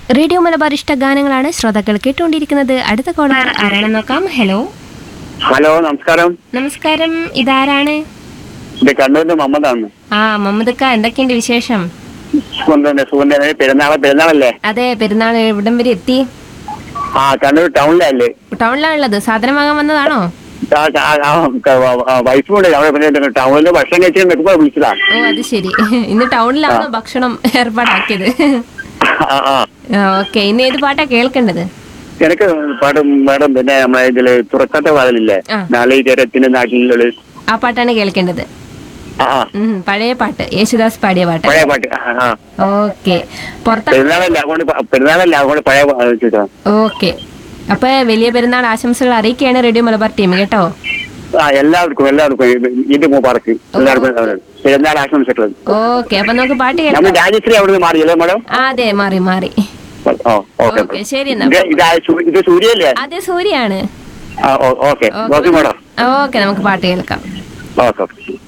Radio Malabar ഇഷ്ട ഗാനങ്ങളാണ് ശ്രോതാക്കൾ കേട്ടുകൊണ്ടിരിക്കുന്നത് അടുത്ത കോളർ ആരാണെന്ന് നോക്കാം ഹലോ ഹലോ നമസ്കാരം നമസ്കാരം ഇതാരാണ് ഇത് കണ്ണൂരിന്റെ മുഹമ്മദാണ് ആ മമ്മദക്ക എന്തൊക്കെയുണ്ട് വിശേഷം സുഖം സുഖം പെരുന്നാളെ പെരുന്നാളല്ലേ അതെ പെരുന്നാൾ ഇവിടം വരെ എത്തി ആ കണ്ണൂർ ടൗണിലല്ലേ ടൗണിലാണുള്ളത് സാധനം വാങ്ങാൻ വന്നതാണോ വൈഫും ഉണ്ട് അവിടെ പിന്നെ ടൗണിൽ ഭക്ഷണം കഴിച്ച് നിൽക്കുമ്പോൾ വിളിച്ചതാ ഓ അത് ശരി ഇന്ന് ടൗണിലാണോ ഭക്ഷണം ഏർപ്പാടാക്കിയത് ആ, ആ. ഓക്കെ ഇന്ന് ഏത് പാട്ടാ കേൾക്കേണ്ടത് എനിക്ക് പാടും മാഡം പിന്നെ നമ്മളെ ഇതില് തുറക്കാത്ത വാതിലില്ലേ ആ. നാളീകരത്തിന്റെ നാട്ടിലുള്ള ആ പാട്ടാണ് കേൾക്കേണ്ടത് ആ ആ. ഉം, പഴയ പാട്ട് യേശുദാസ് പാടിയ പാട്ട് പഴയ പാട്ട് ആ, ആ. ഓക്കെ പുറത്ത പെരുന്നാളല്ല അതുകൊണ്ട് പ- പെരുന്നാളല്ല അതുകൊണ്ട് പഴയ പാ- ചോദിച്ചതാ. ഓക്കെ അപ്പൊ വലിയ പെരുന്നാൾ ആശംസകൾ അറിയിക്കുകയാണ് റേഡിയോ മലബാർ ടീം കേട്ടോ ആ എല്ലാവർക്കും എല്ലാവർക്കും ഇത് മുബാറക്ക് എല്ലാവർക്കും പെരുന്നാൾ ആശംസകൾ ഓക്കെ അപ്പൊ നമുക്ക് പാട്ട് നമ്മൾ കേൾക്കാം രാജശ്രീ അവിടുന്ന് മാറിയല്ലേ മാഡം ആ, അതെ മാറി മാറി ഓ ഓക്കെ ഓക്കെ ശരി എന്നാ ഇത് ഇതാ സൂ- ഇത് സൂര്യല്ലേ അതെ സൂര്യാണ് ആ ഓ- ഓക്കെ ഓക്കെ മാഡം ഓക്കെ നമുക്ക് പാട്ട് കേൾക്കാം ഓക്കെ ഓക്കെ